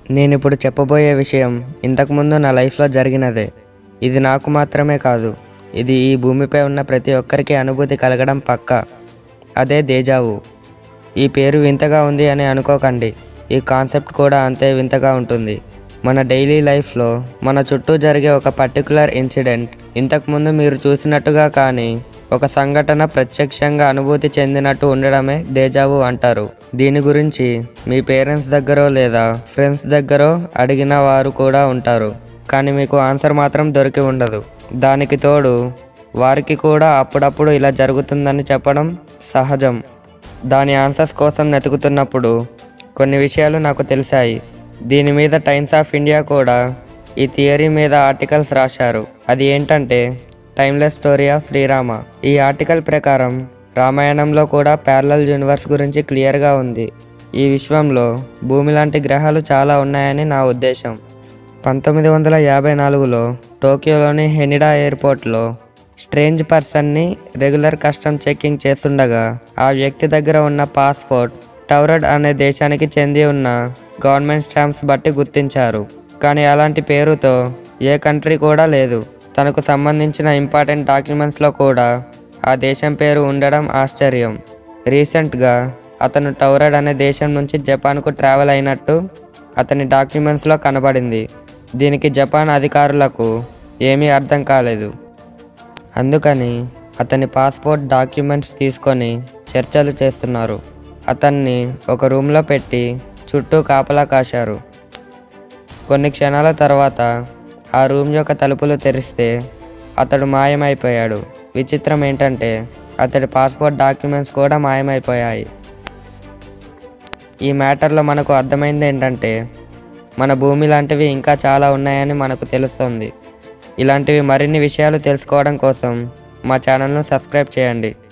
నేను ఇప్పుడు చెప్పబోయే విషయం ఇంతకుముందు నా లైఫ్లో జరిగినదే ఇది నాకు మాత్రమే కాదు ఇది ఈ భూమిపై ఉన్న ప్రతి ఒక్కరికి అనుభూతి కలగడం పక్కా అదే దేజావు ఈ పేరు వింతగా ఉంది అని అనుకోకండి ఈ కాన్సెప్ట్ కూడా అంతే వింతగా ఉంటుంది మన డైలీ లైఫ్లో మన చుట్టూ జరిగే ఒక పర్టికులర్ ఇన్సిడెంట్ ఇంతకుముందు మీరు చూసినట్టుగా కానీ ఒక సంఘటన ప్రత్యక్షంగా అనుభూతి చెందినట్టు ఉండడమే దేజావు అంటారు దీని గురించి మీ పేరెంట్స్ దగ్గరో లేదా ఫ్రెండ్స్ దగ్గరో అడిగిన వారు కూడా ఉంటారు కానీ మీకు ఆన్సర్ మాత్రం దొరికి ఉండదు దానికి తోడు వారికి కూడా అప్పుడప్పుడు ఇలా జరుగుతుందని చెప్పడం సహజం దాని ఆన్సర్స్ కోసం వెతుకుతున్నప్పుడు కొన్ని విషయాలు నాకు తెలిసాయి దీని మీద టైమ్స్ ఆఫ్ ఇండియా కూడా ఈ థియరీ మీద ఆర్టికల్స్ రాశారు అది ఏంటంటే టైమ్లెస్ స్టోరీ ఆఫ్ శ్రీరామ ఈ ఆర్టికల్ ప్రకారం రామాయణంలో కూడా ప్యారలల్ యూనివర్స్ గురించి క్లియర్గా ఉంది ఈ విశ్వంలో భూమి లాంటి గ్రహాలు చాలా ఉన్నాయని నా ఉద్దేశం పంతొమ్మిది వందల యాభై నాలుగులో టోక్యోలోని హెనిడా ఎయిర్పోర్ట్లో స్ట్రేంజ్ పర్సన్ని రెగ్యులర్ కస్టమ్ చెకింగ్ చేస్తుండగా ఆ వ్యక్తి దగ్గర ఉన్న పాస్పోర్ట్ టౌరడ్ అనే దేశానికి చెంది ఉన్న గవర్నమెంట్ స్టాంప్స్ బట్టి గుర్తించారు కానీ అలాంటి పేరుతో ఏ కంట్రీ కూడా లేదు తనకు సంబంధించిన ఇంపార్టెంట్ డాక్యుమెంట్స్లో కూడా ఆ దేశం పేరు ఉండడం ఆశ్చర్యం రీసెంట్గా అతను టౌరడ్ అనే దేశం నుంచి జపాన్కు ట్రావెల్ అయినట్టు అతని డాక్యుమెంట్స్లో కనబడింది దీనికి జపాన్ అధికారులకు ఏమీ అర్థం కాలేదు అందుకని అతని పాస్పోర్ట్ డాక్యుమెంట్స్ తీసుకొని చర్చలు చేస్తున్నారు అతన్ని ఒక రూమ్లో పెట్టి చుట్టూ కాపలా కాశారు కొన్ని క్షణాల తర్వాత ఆ రూమ్ యొక్క తలుపులు తెరిస్తే అతడు మాయమైపోయాడు విచిత్రం ఏంటంటే అతడి పాస్పోర్ట్ డాక్యుమెంట్స్ కూడా మాయమైపోయాయి ఈ మ్యాటర్లో మనకు అర్థమైంది ఏంటంటే మన భూమి లాంటివి ఇంకా చాలా ఉన్నాయని మనకు తెలుస్తుంది ఇలాంటివి మరిన్ని విషయాలు తెలుసుకోవడం కోసం మా ఛానల్ను సబ్స్క్రైబ్ చేయండి